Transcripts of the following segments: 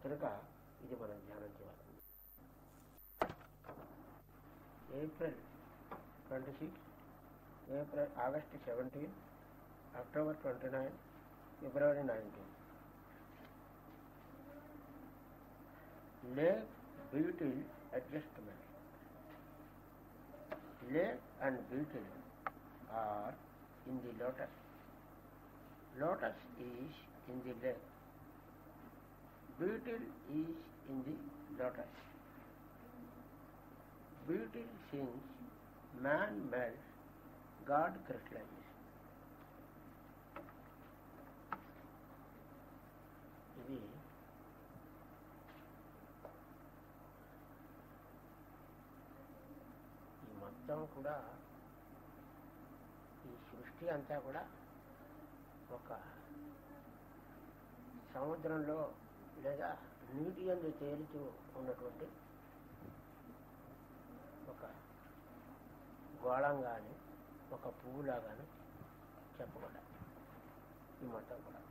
కనుక ఇది మనం ధ్యానం చేయాలి April twenty six April August seventeen October twenty nine February nineteen leg beetle adjustment. Leg and beetle are in the lotus. Lotus is in the leg. Beetle is in the lotus. Beetle sings, man melts, God crystallizes. ఇది ఈ మొత్తం కూడా ఈ సృష్టి అంతా కూడా ఒక సముద్రంలో లేదా నీటి అందు తేలుతూ ఉన్నటువంటి ఒక గోళంగాని ఒక పువ్వులాగాను చెప్పబడ్డాయి ఈ మొత్తం కూడా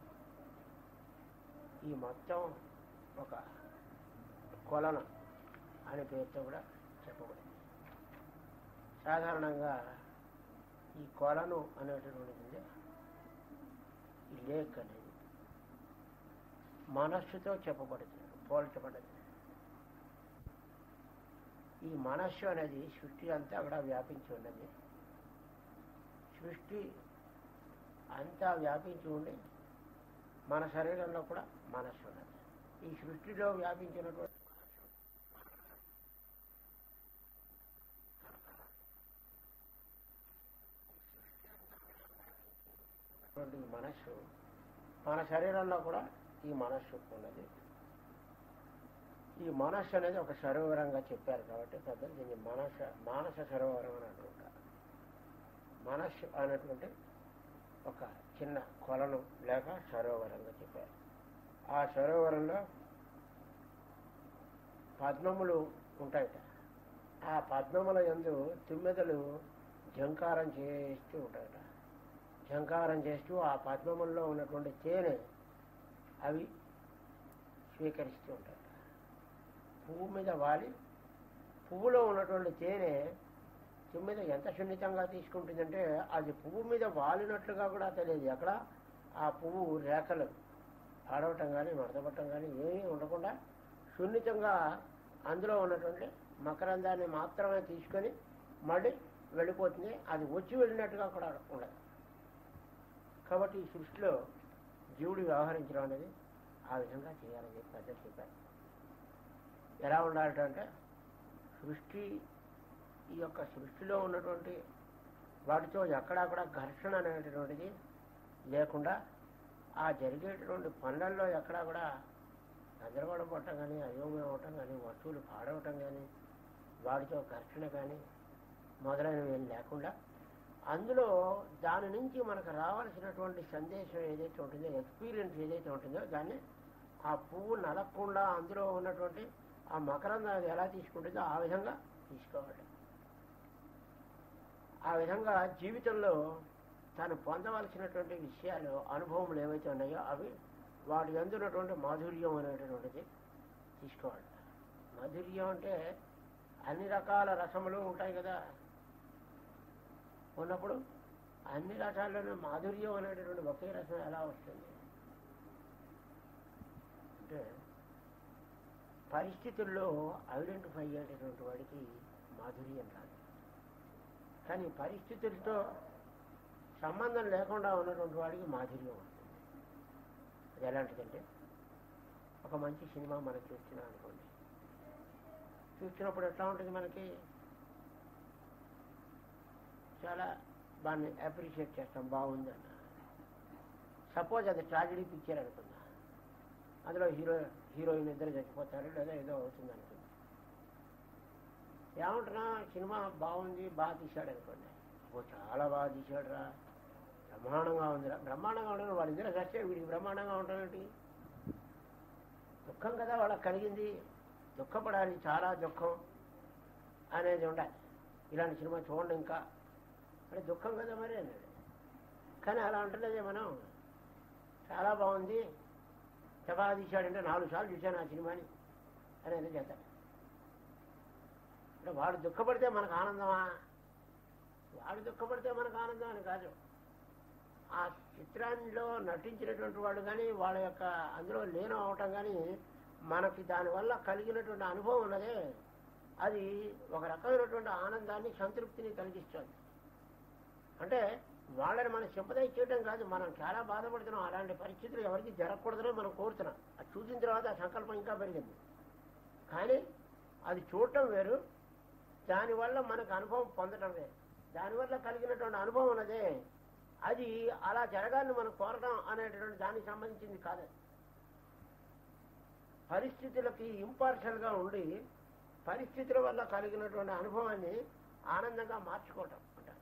ఈ మొత్తం ఒక కొలను అనే పేరుతో కూడా చెప్పబడింది సాధారణంగా ఈ కొలను అనేటటువంటిది ఈ లేక్ అనేది మనస్సుతో చెప్పబడుతుంది పోల్చబడింది ఈ మనస్సు అనేది సృష్టి అంతా కూడా వ్యాపించి ఉన్నది సృష్టి అంతా వ్యాపించి ఉండి మన శరీరంలో కూడా మనస్సు ఉన్నది ఈ సృష్టిలో వ్యాపించినటువంటి ఉన్నటువంటి ఈ మనస్సు మన శరీరంలో కూడా ఈ మనస్సు ఉన్నది ఈ మనస్సు అనేది ఒక సరోవరంగా చెప్పారు కాబట్టి పెద్దలు దీన్ని మనస మానస సరోవరం అని అంటుంటారు మనస్సు అనేటువంటి ఒక చిన్న కొలను లేక సరోవరంగా చెప్పారు ఆ సరోవరంలో పద్మములు ఉంటాయట ఆ పద్మముల యందు తుమ్మెదలు జంకారం చేస్తూ ఉంటాయట జంకారం చేస్తూ ఆ పద్మముల్లో ఉన్నటువంటి తేనె అవి స్వీకరిస్తూ ఉంటాయి పువ్వు మీద వాలి పువ్వులో ఉన్నటువంటి తేనె తుమ్మిద ఎంత సున్నితంగా తీసుకుంటుందంటే అది పువ్వు మీద వాలినట్లుగా కూడా తెలియదు ఎక్కడ ఆ పువ్వు రేఖలు పాడవటం కానీ మడతపట్టడం కానీ ఏమీ ఉండకుండా సున్నితంగా అందులో ఉన్నటువంటి మకరందాన్ని మాత్రమే తీసుకొని మళ్ళీ వెళ్ళిపోతుంది అది వచ్చి వెళ్ళినట్టుగా కూడా ఉండదు కాబట్టి ఈ సృష్టిలో జీవుడు వ్యవహరించడం అనేది ఆ విధంగా చేయాలని చెప్పి పెద్దలు చెప్పారు ఎలా ఉండాలంటే సృష్టి ఈ యొక్క సృష్టిలో ఉన్నటువంటి వాటితో ఎక్కడా కూడా ఘర్షణ అనేటటువంటిది లేకుండా ఆ జరిగేటటువంటి పనులలో ఎక్కడా కూడా గందరగోళం పట్టడం కానీ అయోమయం అవటం కానీ వస్తువులు పాడవటం కానీ వాటితో ఘర్షణ కానీ మొదలైనవి ఏం లేకుండా అందులో దాని నుంచి మనకు రావాల్సినటువంటి సందేశం ఏదైతే ఉంటుందో ఎక్స్పీరియన్స్ ఏదైతే ఉంటుందో దాన్ని ఆ పువ్వు నలగకుండా అందులో ఉన్నటువంటి ఆ మకరందం అది ఎలా తీసుకుంటుందో ఆ విధంగా తీసుకోవాలి ఆ విధంగా జీవితంలో తాను పొందవలసినటువంటి విషయాలు అనుభవములు ఏవైతే ఉన్నాయో అవి వాటి అందున్నటువంటి మాధుర్యం అనేటటువంటిది తీసుకోవాలి మాధుర్యం అంటే అన్ని రకాల రసములు ఉంటాయి కదా ఉన్నప్పుడు అన్ని రసాల్లోనూ మాధుర్యం అనేటటువంటి ఒకే రసం ఎలా వస్తుంది అంటే పరిస్థితుల్లో ఐడెంటిఫై అయ్యేటటువంటి వాడికి మాధుర్యం రాదు కానీ పరిస్థితులతో సంబంధం లేకుండా ఉన్నటువంటి వాడికి మాధుర్యం వస్తుంది అది ఎలాంటిదంటే ఒక మంచి సినిమా మనం చూస్తున్నాం అనుకోండి చూసినప్పుడు ఎట్లా ఉంటుంది మనకి చాలా దాన్ని అప్రిషియేట్ చేస్తాం బాగుంది అన్న సపోజ్ అది ట్రాజడీ పిక్చర్ అనుకుందా అందులో హీరో హీరోయిన్ ఇద్దరు చచ్చిపోతారు లేదా ఏదో అవుతుంది అనుకుంది ఏమంటున్నా సినిమా బాగుంది బాగా తీశాడు అనుకోండి ఓ చాలా బాగా తీశాడు రా బ్రహ్మాండంగా ఉందిరా బ్రహ్మాండంగా ఉండదు వాళ్ళిద్దరు చస్తే వీడికి బ్రహ్మాండంగా ఉంటాడేంటి దుఃఖం కదా వాళ్ళకి కలిగింది దుఃఖపడాలి చాలా దుఃఖం అనేది ఉండాలి ఇలాంటి సినిమా చూడండి ఇంకా అంటే దుఃఖం కదా మరి అన్నాడు కానీ అలా అంటలేదే మనం చాలా బాగుంది సభా తీశాడంటే నాలుగు సార్లు చూశాను ఆ సినిమాని అని ఏదో చేస్తాడు అంటే వాడు దుఃఖపడితే మనకు ఆనందమా వాడు దుఃఖపడితే మనకు ఆనందం అని కాదు ఆ చిత్రాల్లో నటించినటువంటి వాడు కానీ వాళ్ళ యొక్క అందులో లీనం అవటం కానీ మనకి దానివల్ల కలిగినటువంటి అనుభవం ఉన్నదే అది ఒక రకమైనటువంటి ఆనందాన్ని సంతృప్తిని కలిగిస్తుంది అంటే వాళ్ళని మనం సింపదైజ్ చేయడం కాదు మనం చాలా బాధపడుతున్నాం అలాంటి పరిస్థితులు ఎవరికి జరగకూడదని మనం కోరుతున్నాం అది చూసిన తర్వాత ఆ సంకల్పం ఇంకా పెరిగింది కానీ అది చూడటం వేరు దానివల్ల మనకు అనుభవం పొందడం వేరు దానివల్ల కలిగినటువంటి అనుభవం ఉన్నదే అది అలా జరగాలని మనం కోరడం అనేటటువంటి దానికి సంబంధించింది కాదు పరిస్థితులకి ఇంపార్షల్గా ఉండి పరిస్థితుల వల్ల కలిగినటువంటి అనుభవాన్ని ఆనందంగా మార్చుకోవటం అంటారు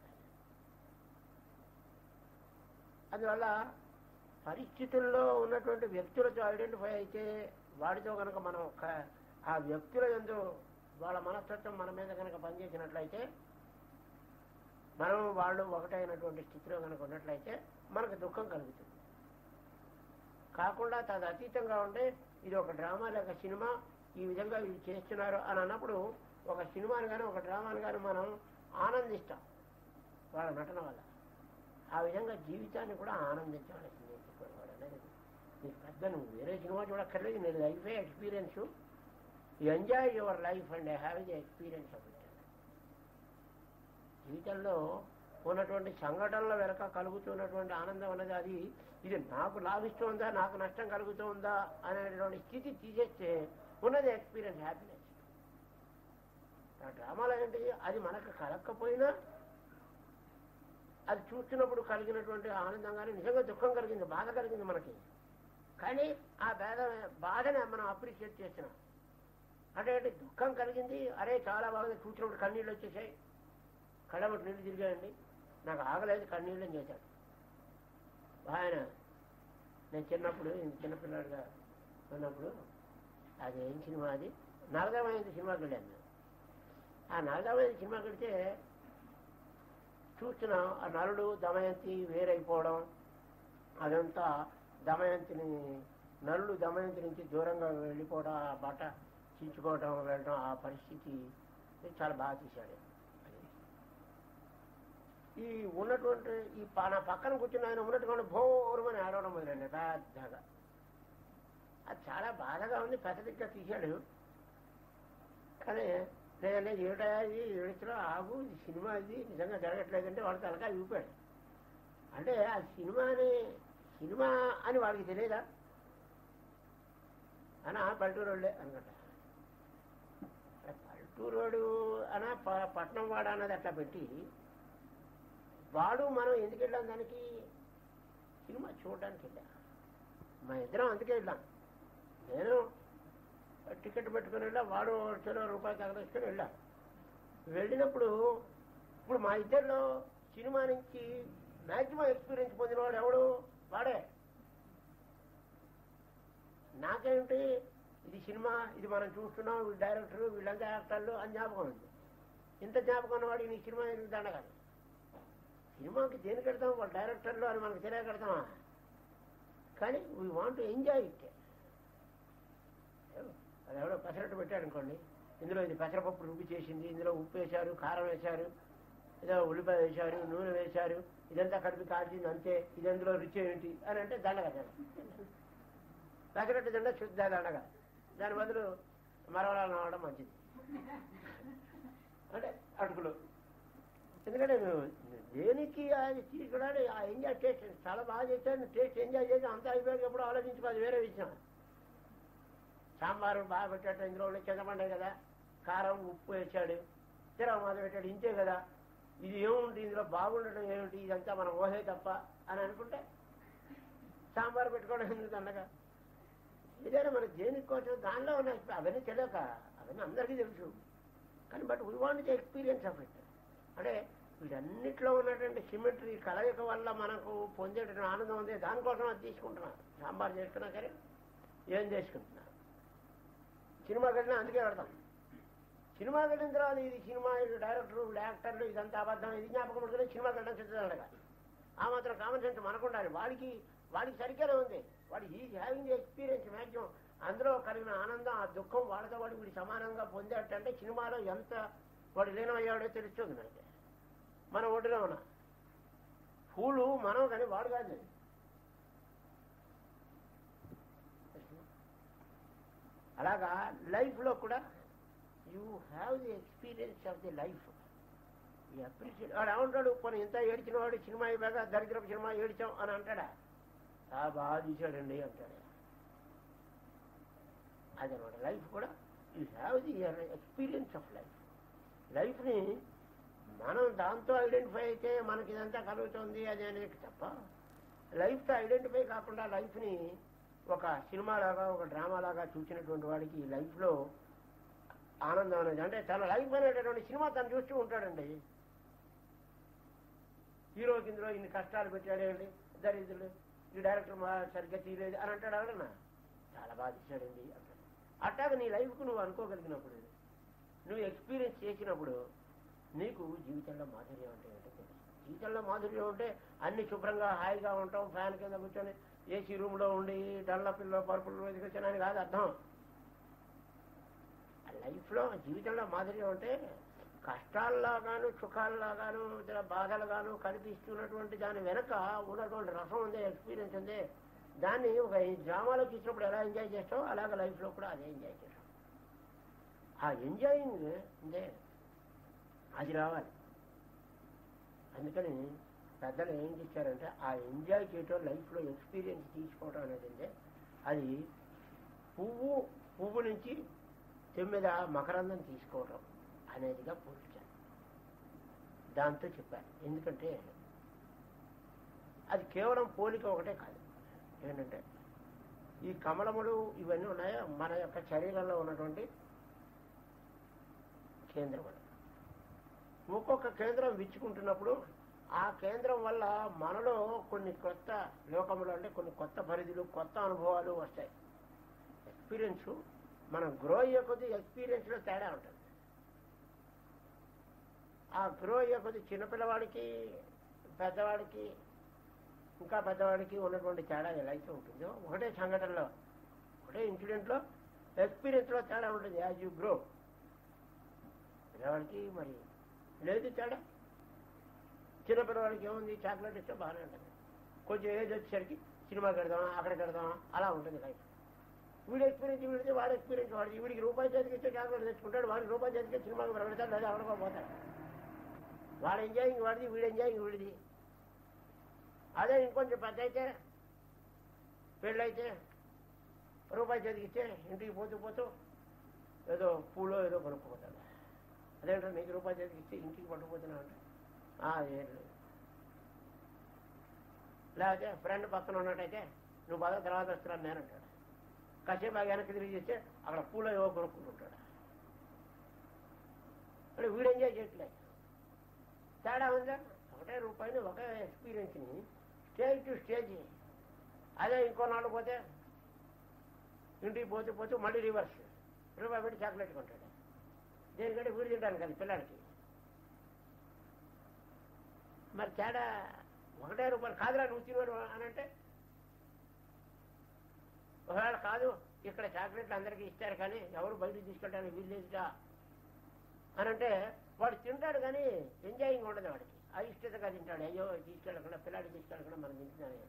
అందువల్ల పరిస్థితుల్లో ఉన్నటువంటి వ్యక్తులతో ఐడెంటిఫై అయితే వాడితో కనుక మనం ఒక- ఆ వ్యక్తుల ఎందు వాళ్ళ మనస్తత్వం మన మీద కనుక పనిచేసినట్లయితే మనం వాళ్ళు ఒకటైనటువంటి స్థితిలో కనుక ఉన్నట్లయితే మనకు దుఃఖం కలుగుతుంది కాకుండా తది అతీతంగా ఉంటే ఇది ఒక డ్రామా లేక సినిమా ఈ విధంగా ఇవి చేస్తున్నారు అని అన్నప్పుడు ఒక సినిమాని కానీ ఒక డ్రామాని కానీ మనం ఆనందిస్తాం వాళ్ళ నటన వల్ల ఆ విధంగా జీవితాన్ని కూడా ఆనందించవలసింది వాడు అనేది నీకు పెద్ద నువ్వు వేరే సినిమా చూడక్కర్లేదు నీ లైఫే experience you enjoy your life and have the experience of it జీవితంలో ఉన్నటువంటి సంఘటనల వెనక కలుగుతున్నటువంటి ఆనందం అనేది అది ఇది నాకు లాభిస్తుందా నాకు నష్టం కలుగుతుందా అనేటువంటి స్థితి తీసేస్తే ఉన్నది ఎక్స్పీరియన్స్ హ్యాపీనెస్ ఆ డ్రామాలు ఏంటి అది మనకు కలగకపోయినా అది చూస్తున్నప్పుడు కలిగినటువంటి ఆనందం కానీ నిజంగా దుఃఖం కలిగింది బాధ కలిగింది మనకి కానీ ఆ బాధ బాధని మనం అప్రిషియేట్ చేస్తున్నాం అంటే ఏంటి దుఃఖం కలిగింది అరే చాలా బాగా చూసినప్పుడు కన్నీళ్ళు వచ్చేసాయి కళ్ళబట్టి నీళ్ళు తిరిగాయండి నాకు ఆగలేదు కన్నీళ్ళు అని చేశాడు ఆయన నేను చిన్నప్పుడు ఇంత చిన్నపిల్లాడిగా ఉన్నప్పుడు అది ఏం సినిమా అది నరదమైంది సినిమాకి వెళ్ళాను నేను. ఆ నరదమైంది సినిమాకి వెళ్తే చూస్తున్నాం ఆ నలుడు దమయంతి వేరైపోవడం అదంతా దమయంతిని నలుడు దమయంతి నుంచి దూరంగా వెళ్ళిపోవడం ఆ బట్ట చించుకోవడం వెళ్ళడం ఆ పరిస్థితి చాలా బాగా తీశాడు అది. ఈ ఉన్నటువంటి ఈ ప- నా పక్కన కూర్చున్న ఆయన ఉన్నటువంటి భోరమని ఆడవడం మొదలండి పెద్దగా అది చాలా బాధగా ఉంది పెద్దదిగ్గా తీశాడు కానీ లేదంటే ఏటా ఇది ఏడుచులో ఆగు ఇది సినిమా ఇది నిజంగా జరగట్లేదంటే వాడు తలకాయ చూపాడు అంటే ఆ సినిమాని సినిమా అని వాడికి తెలియదా అనా పల్లెటూరు వాళ్ళే అనుకుంటా అరే పల్లెటూరోడు అనా ప- పట్నం వాడు అన్నది అట్లా పెట్టి వాడు మనం ఎందుకు వెళ్ళాం దానికి సినిమా చూడడానికి వెళ్ళా మా ఇద్దరం అందుకే వెళ్ళాం నేను టికెట్ పెట్టుకుని వెళ్ళా వాడు చెరో రూపాయి తగలేసుకుని వెళ్ళా వెళ్ళినప్పుడు ఇప్పుడు మా ఇద్దరిలో సినిమా నుంచి మ్యాక్సిమం ఎక్స్పీరియన్స్ పొందినవాడు ఎవడు వాడే నాకేమిటి ఇది సినిమా ఇది మనం చూస్తున్నాం వీళ్ళు డైరెక్టర్ వీళ్ళంతా యాక్టర్లు అని జ్ఞాపకం ఉంది ఇంత జ్ఞాపకం ఉన్నవాడు నీ సినిమా ఎందుకు దండగాలి సినిమాకి దేనికి కడతాం వాళ్ళు డైరెక్టర్లు అని మనకు తెలియకడతామా కానీ వీ వాంట్ ఎంజాయ్ ఇట్ అది ఎవడో పెసరట్టు పెట్టాడు అనుకోండి ఇందులో ఇది పెసరపప్పు రుబ్బి చేసింది ఇందులో ఉప్పు వేశారు కారం వేశారు ఏదో ఉల్లిపాయ వేశారు నూనె వేశారు ఇదంతా కలిపి కాల్చింది అంతే ఇది అందులో రుచి ఏంటి అని అంటే దండగా పెసరట్టు దండ శుద్ధ దండగా దాని బదులు మరవడాలు నవ్వడం మంచిది అంటే అటుకులు ఎందుకంటే నువ్వు దేనికి అది తీసుకురాడు ఆ ఎంజాయ్ టేస్ట్ చాలా బాగా చేశాను టేస్ట్ ఎంజాయ్ చేసి అంతా అయిపోయాక ఎప్పుడు ఆలోచించుకో అది వేరే విషయం సాంబారు బాగా పెట్టాడు ఇందులో ఉండే చింతపండే కదా కారం ఉప్పు వేసాడు తిరగమాద పెట్టాడు ఇంతే కదా ఇది ఏముంది ఇందులో బాగుండటం ఏమిటి ఇదంతా మనం ఓహే తప్ప అని అనుకుంటే సాంబార్ పెట్టుకోవడం ఎందుకు అనగా ఏదైనా మన దేనికి కోసం దానిలో ఉన్న అవన్నీ తెలియక అవన్నీ అందరికీ తెలుసు కానీ but we want experience of it అంటే వీటన్నిటిలో ఉన్నటువంటి సిమెట్రీ కలయిక వల్ల మనకు పొందేటువంటి ఆనందం ఉంది దానికోసం అది తీసుకుంటున్నా సాంబార్ చేసుకున్నా సరే ఏం చేసుకుంటున్నా సినిమాకి వెళ్ళినా అందుకే పెడతాం సినిమాకి వెళ్ళిన తర్వాత ఇది సినిమా ఇది డైరెక్టర్లు వీళ్ళు యాక్టర్లు ఇదంతా అబద్ధం ఇది జ్ఞాపకం ఉంటుంది సినిమాకి వెళ్ళడం సిద్ధంగా ఆ మాత్రం కామన్ సెన్స్ మనకు ఉండాలి వాడికి వాడికి సరిగ్గానే ఉంది వాడు ఈ హ్యావింగ్ ఎక్స్పీరియన్స్ మ్యాక్సిమం అందులో కలిగిన ఆనందం ఆ దుఃఖం వాళ్ళతో వాడు వీడు సమానంగా పొందేటంటే సినిమాలో ఎంత వాడు లీనమయ్యాడో తెలుస్తుంది నాకు మనం ఒడిలో ఉన్నా పూలు మనం కానీ వాడు కాదు అది. అలాగా లైఫ్లో కూడా you have the experience of the life ఈ అప్రిషియేట్ వాడు ఏమంటాడు కొన్ని ఇంత ఏడ్చిన వాడు సినిమా అయిపోయాక దరిద్రపు సినిమా ఏడ్చాం అని అంటాడా ఆ బాగా తీశాడండి అంటాడు అదనమాట లైఫ్ కూడా you have the experience of life లైఫ్ని మనం దాంతో ఐడెంటిఫై అయితే మనకి ఇదంతా కలుగుతుంది అది అనేది తప్ప లైఫ్తో ఐడెంటిఫై కాకుండా లైఫ్ని ఒక సినిమా లాగా ఒక డ్రామా లాగా చూసినటువంటి వాడికి ఈ లైఫ్లో ఆనందం అనేది అంటే తన లైఫ్ అనేటటువంటి సినిమా తను చూస్తూ ఉంటాడండి హీరోకి ఇందులో ఇన్ని కష్టాలు పెట్టాడండి దరిద్రుడు ఈ డైరెక్టర్ మా సరిగ్గా తీయలేదు అని అంటాడు ఎవడన్నా చాలా బాగా తీశాడండి అంటాడు అట్టాగ నీ లైఫ్కు నువ్వు అనుకోగలిగినప్పుడు నువ్వు ఎక్స్పీరియన్స్ చేసినప్పుడు నీకు జీవితంలో మాధుర్యం అంటే ఏంటో తెలుసు జీవితంలో మాధుర్యం ఉంటే అన్ని శుభ్రంగా హాయిగా ఉంటాం ఫ్యాన్ కింద కూర్చొని ఏసీ రూమ్లో ఉండి డల్ల పిల్ల పరుపులు ఎదుకొచ్చానని కాదు అర్థం ఆ లైఫ్లో జీవితంలో మాధుర్యం అంటే కష్టాల్లాగాను సుఖాల్లాగాను ఇతర బాధలుగాను కనిపిస్తున్నటువంటి దాని వెనక ఉన్నటువంటి రసం ఉంది ఎక్స్పీరియన్స్ ఉంది దాన్ని ఒక డ్రామాలో చూసినప్పుడు ఎలా ఎంజాయ్ చేస్తావు అలాగే లైఫ్లో కూడా అదే ఎంజాయ్ చేస్తాం ఆ ఎంజాయింగ్ ఉందే అది రావాలి అందుకని పెద్దలు ఏం చేశారంటే ఆ ఎంజాయ్ చేయటం లైఫ్లో ఎక్స్పీరియన్స్ తీసుకోవటం అనేది అంటే అది పువ్వు పువ్వు నుంచి తొమ్మిది మకరందం తీసుకోవటం అనేదిగా పోల్చారు దాంతో చెప్పారు ఎందుకంటే అది కేవలం పోలిక ఒకటే కాదు ఏంటంటే ఈ కమలములు ఇవన్నీ ఉన్నాయో మన యొక్క శరీరంలో ఉన్నటువంటి కేంద్రములు ఒక్కొక్క కేంద్రం విచ్చుకుంటున్నప్పుడు ఆ కేంద్రం వల్ల మనలో కొన్ని కొత్త లోకములు అంటే కొన్ని కొత్త పరిధులు కొత్త అనుభవాలు వస్తాయి ఎక్స్పీరియన్స్ మనం గ్రో అయ్యే కొద్ది ఎక్స్పీరియన్స్లో తేడా ఉంటుంది ఆ గ్రో అయ్యే కొద్ది చిన్నపిల్లవాడికి పెద్దవాడికి ఇంకా పెద్దవాడికి ఉన్నటువంటి తేడా ఎలా అయితే ఉంటుందో ఒకటే సంఘటనలో ఒకటే ఇన్సిడెంట్లో ఎక్స్పీరియన్స్లో తేడా ఉంటుంది యాజ్ యూ గ్రో పిల్లవాడికి మరి లేదు తేడా చిన్నపిల్లవాడికి ఏముంది చాక్లెట్ ఇస్తే బాగానే ఉంటుంది కొంచెం ఏజ్ వచ్చేసరికి సినిమాకి వెడదామా అక్కడికి వెడదామా అలా ఉంటుంది లైఫ్ వీడి ఎక్స్పీరియన్స్ వీడితే వాడి ఎక్స్పీరియన్స్ వాడికి వీడికి రూపాయి చేతికి ఇస్తే చాక్లెట్ తెచ్చుకుంటాడు వాడికి రూపాయి చేతికి సినిమాకి పెడతాడు లేదా అక్కడికో పోతాడు వాడు ఎంజాయింగ్ వాడిది వీడు ఎంజాయింగ్ వీడిది అదే ఇంకొంచెం పెద్ద అయితే పెళ్ళైతే రూపాయి చేతికి ఇస్తే ఇంటికి పోతూ పోతూ ఏదో పూలో ఏదో కొనుక్కోపోతాడు అదేంటో నీకు రూపాయి చేతికి ఇస్తే ఇంటికి పట్టుకుపోతున్నావు అంటే "ఆ, ఏం లేదు లేకపోతే ఫ్రెండ్ పక్కన ఉన్నట్టయితే నువ్వు బాగా తర్వాత వస్తున్నాను నేను అంటాడు కాసేపు బాగా వెనక్కి తిరిగి చేస్తే అక్కడ పూలో ఏవో కొనుక్కుంటుంటాడు అంటే వీడు ఎంజాయ్ చేయట్లేదు తేడా ఉందా ఒకటే రూపాయిని ఒకే ఎక్స్పీరియన్స్ని స్టేజ్ టు స్టేజ్ అదే ఇంకో నాడు పోతే ఇంటికి పోతే పోతే మళ్ళీ రివర్స్ రూపాయి పెట్టి చాక్లెట్ కొంటాడు దేనికంటే వీడు తింటాను కదా పిల్లలకి మరి తేడా ఒకటే రూపాయలు కాదురా నువ్వు తినవాడు అని అంటే ఒకవేళ కాదు ఇక్కడ చాక్లెట్లు అందరికీ ఇస్తారు కానీ ఎవరు బయటకు తీసుకెళ్ళడానికి వీల్లేదుట అని అంటే వాడు తింటాడు కానీ ఎంజాయింగ్ ఉండదు వాడికి అయిష్టతగా తింటాడు అయ్యో తీసుకెళ్ళకుండా పిల్లాడికి తీసుకెళ్ళకుండా మనం తింటున్నాను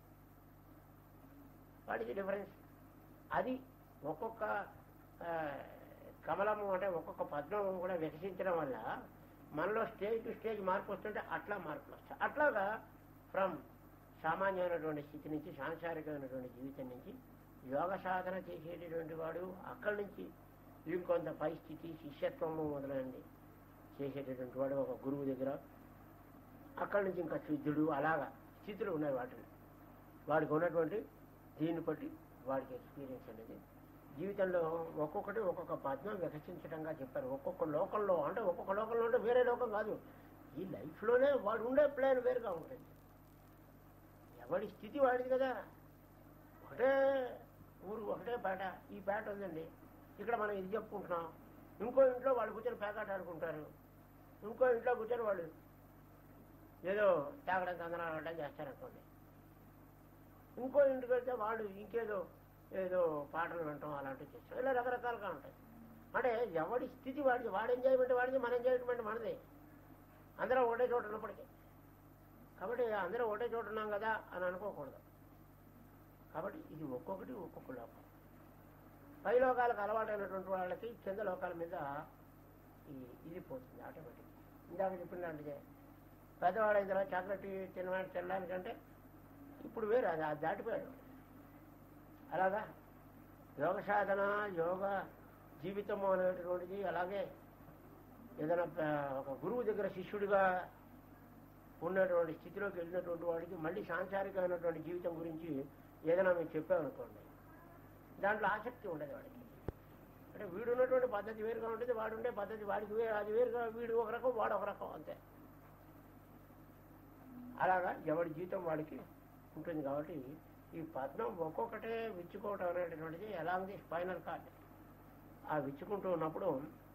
వాడికి డిఫరెన్స్ అది ఒక్కొక్క ఆ, కమలము అంటే ఒక్కొక్క పద్మము కూడా వికసించడం వల్ల మనలో స్టేజ్ టు స్టేజ్ మార్పు వస్తుంటే అట్లా మార్పులు వస్తాయి అట్లాగా ఫ్రమ్ సామాన్యమైనటువంటి స్థితి నుంచి సాంసారికమైనటువంటి జీవితం నుంచి యోగ సాధన చేసేటటువంటి వాడు అక్కడి నుంచి ఇంకొంత పై స్థితి శిష్యత్వము మొదలైనది చేసేటటువంటి వాడు ఒక గురువు దగ్గర అక్కడి నుంచి ఇంకా సిద్ధుడు అలాగా స్థితులు ఉన్నాయి వాటిని వాడికి ఉన్నటువంటి దీన్ని బట్టి వాడికి ఎక్స్పీరియన్స్ అనేది జీవితంలో ఒక్కొక్కటి ఒక్కొక్క పద్మం వికసించడంగా చెప్పారు ఒక్కొక్క లోకంలో అంటే ఒక్కొక్క లోకంలో అంటే వేరే లోకం కాదు ఈ లైఫ్లోనే వాడు ఉండే ప్లాన్ వేరుగా ఉంటుంది ఎవడి స్థితి వాడిది కదా ఒకటే ఊరు ఒకటే పేట ఈ పేట ఉందండి ఇక్కడ మనం ఇది చెప్పుకుంటున్నాం ఇంకో ఇంట్లో వాళ్ళు కూర్చొని పేకాట ఆడుకుంటారు ఇంకో ఇంట్లో కూర్చొని వాళ్ళు ఏదో తాగడం తందనాలు ఆడడం చేస్తారనుకోండి ఇంకో ఇంటికి వెళ్తే వాడు ఇంకేదో ఏదో పాటలు వినటం అలాంటివి చేస్తాం ఇలా రకరకాలుగా ఉంటాయి అంటే ఎవడి స్థితి వాడిది వాడి ఎంజాయ్మెంట్ వాడిది మన ఎంజాయ్మెంట్ మనదే అందరం ఒకటే చోట ఉన్నప్పటికీ కాబట్టి అందరం ఒకటే చోట ఉన్నాం కదా అని అనుకోకూడదు కాబట్టి ఇది ఒక్కొక్కటి ఒక్కొక్క లోకం పై లోకాలకు అలవాటైనటువంటి వాళ్ళకి కింద లోకాల మీద ఈ ఇది పోతుంది ఆటోమేటిక్ ఇందాక చెప్పిన దాంట్లో పెద్దవాడైన తర్వాత చాక్లెట్ తినడానికి తినడానికంటే ఇప్పుడు వేరు అది అది దాటిపోయాడు అలాగా యోగ సాధన యోగ జీవితము అనేటటువంటిది అలాగే ఏదైనా ప- ఒక గురువు దగ్గర శిష్యుడిగా ఉన్నటువంటి స్థితిలోకి వెళ్ళినటువంటి వాడికి మళ్ళీ సాంసారికమైనటువంటి జీవితం గురించి ఏదైనా మేము చెప్పామనుకోండి దాంట్లో ఆసక్తి ఉండదు వాడికి అంటే వీడు ఉన్నటువంటి పద్ధతి వేరుగా ఉంటుంది వాడు ఉండే పద్ధతి వాడికి వేరు అది వేరుగా వీడు ఒక రకం వాడు ఒక రకం అంతే అలాగా ఎవడి జీవితం వాడికి ఉంటుంది కాబట్టి ఈ పద్మం ఒక్కొక్కటే విచ్చుకోవటం అనేటటువంటిది ఎలాంటి స్పైనల్ కార్డ్ ఆ విచ్చుకుంటూ ఉన్నప్పుడు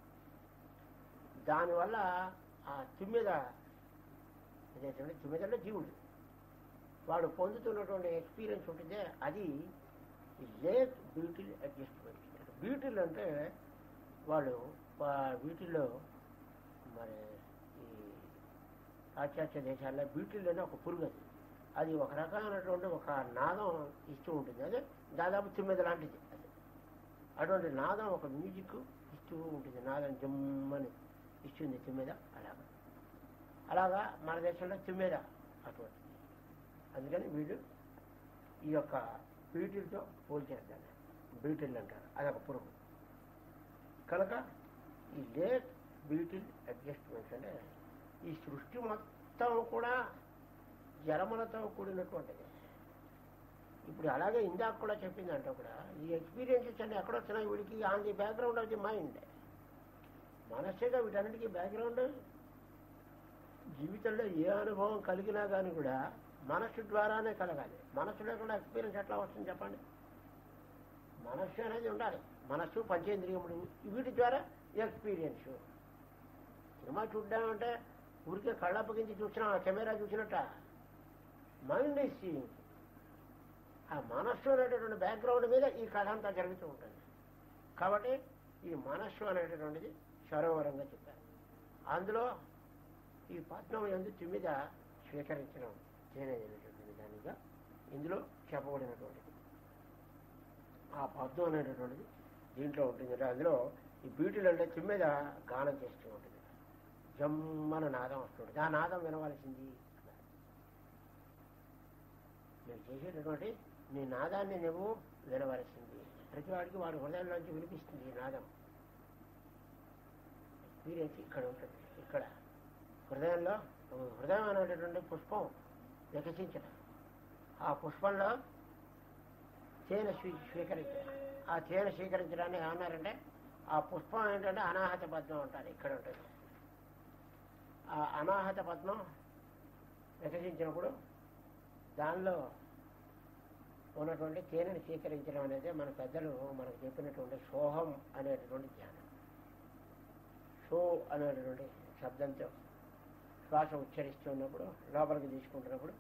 దానివల్ల ఆ తుమ్మిద ఇదేంటంటే తుమ్మిదంటే జీవుడు వాడు పొందుతున్నటువంటి ఎక్స్పీరియన్స్ ఉంటుందే అది లేట్ బ్యూటిల్ అడ్జస్ట్మెంట్ బ్యూటిల్ అంటే వాళ్ళు వా- వీటిల్లో మరి ఈ పాశ్చాత్య దేశాల్లో బ్యూటిల్ అనే ఒక పురుగు అది అది ఒక రకమైనటువంటి ఒక నాదం ఇస్తూ ఉంటుంది అదే దాదాపు తుమ్మిద లాంటిది అది అటువంటి నాదం ఒక మ్యూజిక్ ఇస్తూ ఉంటుంది నాదం జమ్మని ఇస్తుంది తుమ్మిద అలాగా అలాగా మన దేశంలో తుమ్మిద అటువంటిది అందుకని వీళ్ళు ఈ యొక్క బీటిల్తో పోల్చేస్తాను బీటిల్ అంటారు అదొక పురుగు కనుక ఈ లేట్ బీటిల్ అడ్జస్ట్మెంట్స్ అంటే ఈ సృష్టి మొత్తం కూడా జలములతో కూడినటువంటిది ఇప్పుడు అలాగే ఇందాక కూడా చెప్పిందంటే కూడా ఈ ఎక్స్పీరియన్సెస్ అన్ని ఎక్కడ వచ్చినాయి వీడికి on the background of the mind మనస్సేగా వీటన్నిటికీ బ్యాక్గ్రౌండ్ జీవితంలో ఏ అనుభవం కలిగినా కానీ కూడా మనస్సు ద్వారానే కలగాలి మనస్సు లేకుండా ఎక్స్పీరియన్స్ ఎట్లా వస్తుంది చెప్పండి మనస్సు అనేది ఉండాలి మనస్సు పంచేంద్రియములు వీటి ద్వారా ఎక్స్పీరియన్స్ సినిమా చూడ్డామంటే ఊరికే కళ్ళప్పగించి చూసినా కెమెరా చూసినట్ట మైండ్ ఈజ్ సీయింగ్ ఆ మనస్సు అనేటటువంటి బ్యాక్గ్రౌండ్ మీద ఈ కథ అంతా జరుగుతూ ఉంటుంది కాబట్టి ఈ మనస్సు అనేటటువంటిది సరోవరంగా చెప్పారు అందులో ఈ పద్మం ఎందు తిమ్మిద స్వీకరించడం తేనెదైనటువంటి దానిగా ఇందులో చెప్పబడినటువంటిది ఆ పద్మం అనేటటువంటిది దీంట్లో ఉంటుంది అంటే అందులో ఈ బీటిల్ అంటే తిమ్మిద గానం చేస్తూ ఉంటుంది జమ్మన నాదం వస్తుంది ఆ నాదం వినవలసింది అన్నారు నేను చేసేటటువంటి నీ నాదాన్ని నువ్వు వినవలసింది ప్రతి వాడికి వాడి హృదయంలోంచి వినిపిస్తుంది ఈ నాదం ఎక్స్పీరియన్స్ ఇక్కడ ఉంటుంది ఇక్కడ హృదయంలో హృదయం అనేటటువంటి పుష్పం వికసించడం ఆ పుష్పంలో తేనె స్వీ స్వీకరించడం ఆ తేనె స్వీకరించడాన్ని ఏమన్నారంటే ఆ పుష్పం ఏంటంటే అనాహత పద్మం అంటారు ఇక్కడ ఉంటుంది ఆ అనాహత పద్మం వికసించినప్పుడు దానిలో ఉన్నటువంటి తేనెని స్వీకరించడం అనేది మన పెద్దలు మనకు చెప్పినటువంటి సోహం అనేటటువంటి ధ్యానం సో అనేటటువంటి శబ్దంతో శ్వాస ఉచ్చరిస్తున్నప్పుడు లోపలికి తీసుకుంటున్నప్పుడు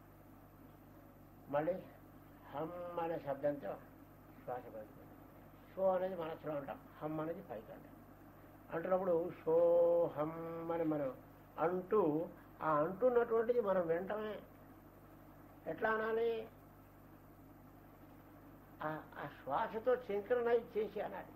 మళ్ళీ హమ్ అనే శబ్దంతో శ్వాస పడుతుంది సో అనేది మనసులో అంటాం హమ్ అనేది పైకి అంటాం అంటున్నప్పుడు సో హమ్ అని మనం అంటూ ఆ అంటున్నటువంటిది మనం వింటమే ఎట్లా అనాలి ఆ- ఆ శ్వాసతో సింక్రనైజ్ చేసి అనాలి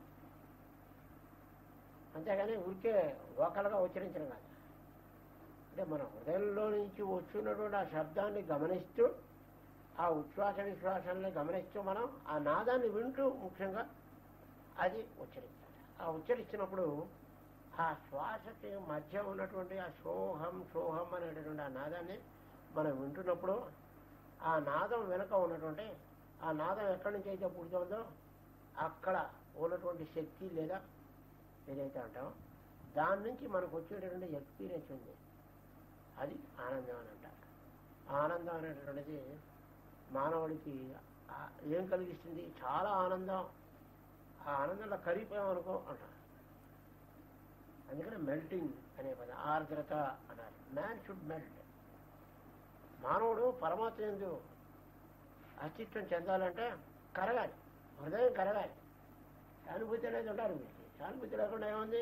అంతేగాని ఊరికే లోకల్గా ఉచ్చరించడం కాదు అంటే మన హృదయంలో నుంచి వస్తున్నటువంటి ఆ శబ్దాన్ని గమనిస్తూ ఆ ఉచ్ఛ్వాస విశ్వాసాన్ని గమనిస్తూ మనం ఆ నాదాన్ని వింటూ ముఖ్యంగా అది ఉచ్చరించాలి ఆ ఉచ్చరించినప్పుడు ఆ శ్వాసకి మధ్య ఉన్నటువంటి ఆ సోహం సోహం అనేటటువంటి ఆ నాదాన్ని మనం వింటున్నప్పుడు ఆ నాదం వెనుక ఉన్నటువంటి ఆ నాదం ఎక్కడి నుంచి అయితే పుడుతుందో అక్కడ ఉన్నటువంటి శక్తి లేదా ఏదైతే అంటామో దాని నుంచి మనకు వచ్చేటటువంటి ఎక్స్పీరియన్స్ ఉంది అది ఆనందం అని అంటారు ఆనందం అనేటటువంటిది మానవుడికి ఆ- ఏం కలిగిస్తుంది చాలా ఆనందం ఆ ఆనందంలో కరిగిపోయామనుకో అంటారు అందుకని మెల్టింగ్ అనే పదం ఆర్ద్రత అన్నారు మ్యాన్ షుడ్ మెల్ట్ మానవుడు పరమాత్మ ఎందు అస్తిత్వం చెందాలంటే కరగాలి హృదయం కరగాలి సానుభూతి అనేది ఉండాలి మీకు సానుభూతి లేకుండా ఏముంది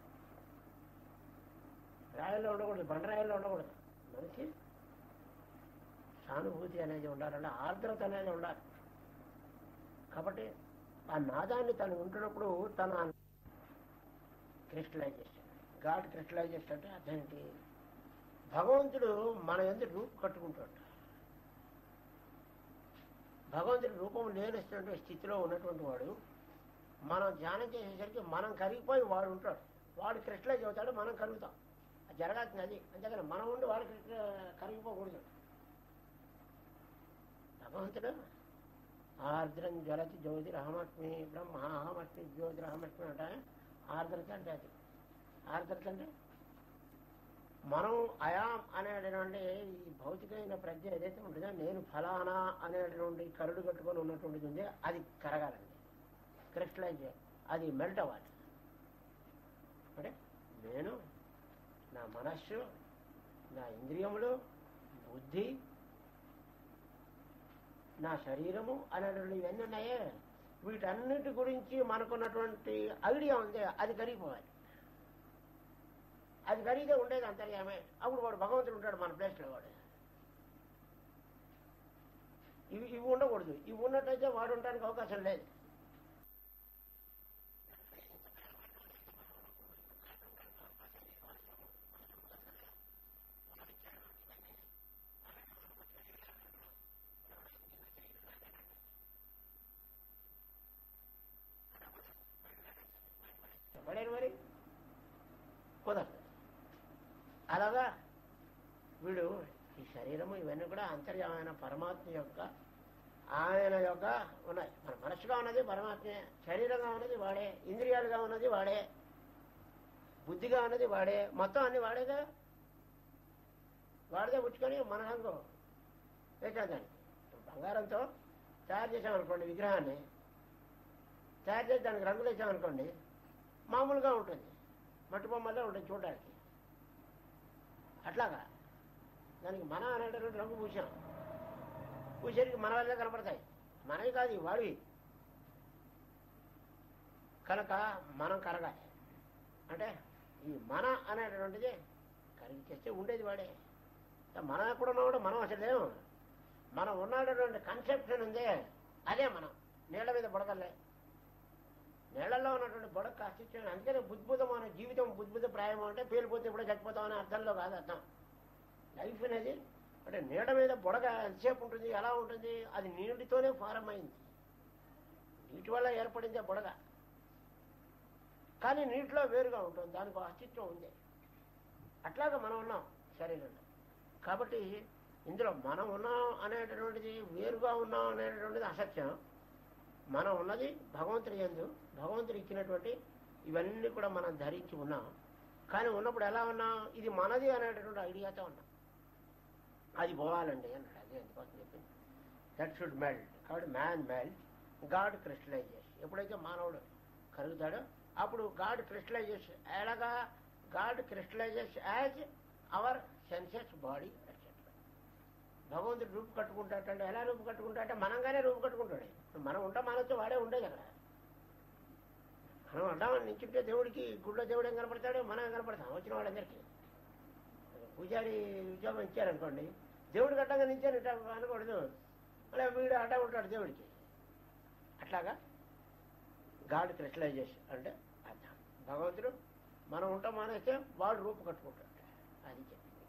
రాయల్లో ఉండకూడదు బండరాయల్లో ఉండకూడదు మనిషి సానుభూతి అనేది ఉండాలంటే ఆర్ద్రత అనేది ఉండాలి కాబట్టి ఆ నాదాన్ని తను ఉంటున్నప్పుడు తన క్రిస్టలైజేషన్ గాడ్ క్రిస్టలైజేషన్ అంటే అర్థం ఏంటి భగవంతుడు మన ఎందుకు రూపు కట్టుకుంటాడు భగవంతుడి రూపం లేనటువంటి స్థితిలో ఉన్నటువంటి వాడు మనం ధ్యానం చేసేసరికి మనం కరిగిపోయి వాడు ఉంటాడు వాడు క్రిస్టలైజ్ అవుతాడు మనం కరుగుతాం అది జరగాల్సింది అది అంతేకాని మనం ఉండి వాడు క్రిస్ట- కరిగిపోకూడదు భగవంతుడు ఆర్ద్రం జ్వలతి జ్యోతి రహమస్మి బ్రహ్మ అహమస్మి జ్యోతి రహమస్మి అంటే ఆర్ద్రత అంటే అది ఆర్ద్రత అంటే మనం అయాం అనేటటువంటి ఈ భౌతికమైన ప్రజ్ఞ ఏదైతే ఉంటుందో నేను ఫలానా అనేటటువంటి కరుడు కట్టుకొని ఉన్నటువంటిది ఉంది అది కరగాలండి క్రిస్టలైజ్ చేయాలి. అది మెల్ట్ అవ్వాలి అంటే నేను నా మనస్సు నా ఇంద్రియములు బుద్ధి నా శరీరము అనేటువంటి ఇవన్నీ ఉన్నాయే వీటన్నిటి గురించి మనకున్నటువంటి ఐడియా ఉంది అది కరిగిపోవాలి అది కరిగితే ఉండేది అంతర్యామే అప్పుడు వాడు భగవంతుడు ఉంటాడు మన ప్లేస్లో వాడు ఇవి ఇవి ఉండకూడదు ఇవి ఉన్నట్టయితే వాడు ఉండడానికి అవకాశం లేదు చెప్పలేరు మరి కుదరదు అలాగా వీడు ఈ శరీరము ఇవన్నీ కూడా అంతర్యమైన పరమాత్మ యొక్క ఆయన యొక్క ఉన్నాయి మన మనసుగా ఉన్నది పరమాత్మే శరీరంగా ఉన్నది వాడే ఇంద్రియాలుగా ఉన్నది వాడే బుద్ధిగా ఉన్నది వాడే మొత్తం అన్ని వాడేగా వాడితే పుచ్చుకొని మన రంగు వేసేదాన్ని బంగారంతో తయారు చేసామనుకోండి విగ్రహాన్ని తయారు చేసి దానికి రంగులు వేసామనుకోండి మామూలుగా ఉంటుంది మట్టి బొమ్మల్లో ఉంటుంది చూడడానికి అట్లాగా దానికి మన అనేటటువంటి రంగు పూసాం పూసేరికి మన వల్లే కనపడతాయి మనవి కాదు ఇవి వాడివి కనుక మనం కరగాలి అంటే ఈ మన అనేటటువంటిది కరిగి చేస్తే ఉండేది వాడే మనం ఎక్కడున్నా కూడా మనం అసలు లేము మనం ఉన్నటువంటి కన్సెప్షన్ ఉందే అదే మనం నీళ్ళ మీద బుడగలే నీళ్లలో ఉన్నటువంటి బుడక అస్తిత్వం అందుకనే బుద్భుతం అనే జీవితం బుద్భుత ప్రాయం అంటే పేలిపోతే కూడా చచ్చిపోతాం అనే అర్థంలో కాదు అర్థం లైఫ్ అనేది అంటే నీడ మీద బుడగ ఎంతసేపు ఉంటుంది ఎలా ఉంటుంది అది నీటితోనే ఫారం అయింది నీటి వల్ల ఏర్పడిందే బుడగ కానీ నీటిలో వేరుగా ఉంటుంది దానికి ఒక అస్తిత్వం ఉంది అట్లాగా మనం ఉన్నాం శరీరంలో కాబట్టి ఇందులో మనం ఉన్నాం అనేటటువంటిది వేరుగా ఉన్నాం అనేటటువంటిది అసత్యం మనం ఉన్నది భగవంతుడి ఎందు భగవంతుడు ఇచ్చినటువంటి ఇవన్నీ కూడా మనం ధరించి ఉన్నాం కానీ ఉన్నప్పుడు ఎలా ఉన్నాం ఇది మనది అనేటటువంటి ఐడియాతో ఉన్నాం అది పోవాలండి అన్నాడు అదే అందుకోసం చెప్పింది దట్ షుడ్ మెల్ట్ కాబట్టి మ్యాన్ మెల్ట్ గాడ్ క్రిస్టలైజేషన్ ఎప్పుడైతే మానవుడు కరుగుతాడో అప్పుడు గాడ్ క్రిస్టలైజేషన్ ఎలాగా God crystallization as our senses body etcetera భగవంతుడు రూపు కట్టుకుంటాడంటే ఎలా రూపు కట్టుకుంటాడంటే మనంగానే రూపు కట్టుకుంటాడు మనం ఉంటాం మనతో వాడే ఉండేది అక్కడ మనం అంటామని నించుంటే దేవుడికి గుళ్ళో దేవుడు ఏం కనపడతాడు మనం కనపడతాం వచ్చిన వాళ్ళందరికీ పూజారి ఉద్యోగం ఇచ్చారనుకోండి దేవుడికి అడ్డంగా నించాను ఇట్లా అనకూడదు అలా వీడు అడ్డం ఉంటాడు దేవుడికి అట్లాగా గాడ్ క్రిస్టలైజేషన్ అంటే అర్థం భగవంతుడు మనం ఉంటాం మానేస్తే వాడు రూపు కట్టుకుంటాడు అది చెప్పింది